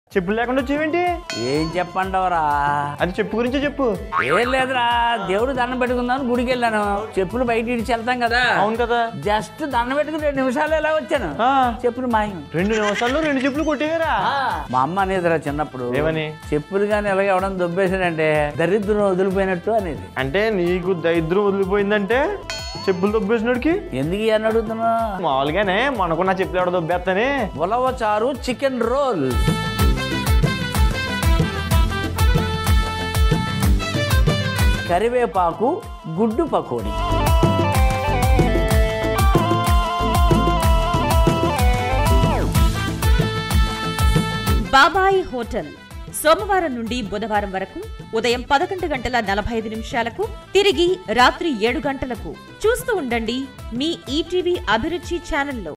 చెప్పులు లేకుండా వచ్చేవేంటి ఏం చెప్పండవరా అది చెప్పు గురించే చెప్పు ఏం లేదురా దేవుడు దండం పెట్టుకుందాం గుడికి వెళ్ళాను చెప్పులు బయట ఇడిచి వెళ్తాం కదా అవును కదా జస్ట్ దండం పెట్టుకుని రెండు నిమిషాలు ఎలా వచ్చాను ఆ, చెప్పులు మాయం రెండు నిమిషాల్లో రెండు చెప్పులు కొట్టేవారా మా అమ్మ అనేదిరా చిన్నప్పుడు ఏమని? చెప్పులు కానీ ఎలాగ ఎవడం దొబ్బేసాడంటే దరిద్రం వదిలిపోయినట్టు అనేది అంటే నీకు దరిద్రం వదిలిపోయిందంటే చెప్పులు దొబ్బేసినోడికి ఎందుకు అని అడుగుతున్నా మామూలుగానే మనకు నా చెప్పులు ఎవడ దొబ్బేస్తానే ఉలవ చారు చికెన్ రోల్ కరివేపాకు గుడ్డు పకోడీ బాబాయి హోటల్ సోమవారం నుండి బుధవారం వరకు ఉదయం పదకొండు గంటల నలభై ఐదు నిమిషాలకు తిరిగి రాత్రి ఏడు గంటలకు చూస్తూ ఉండండి మీ ఈటీవీ అభిరుచి ఛానల్లో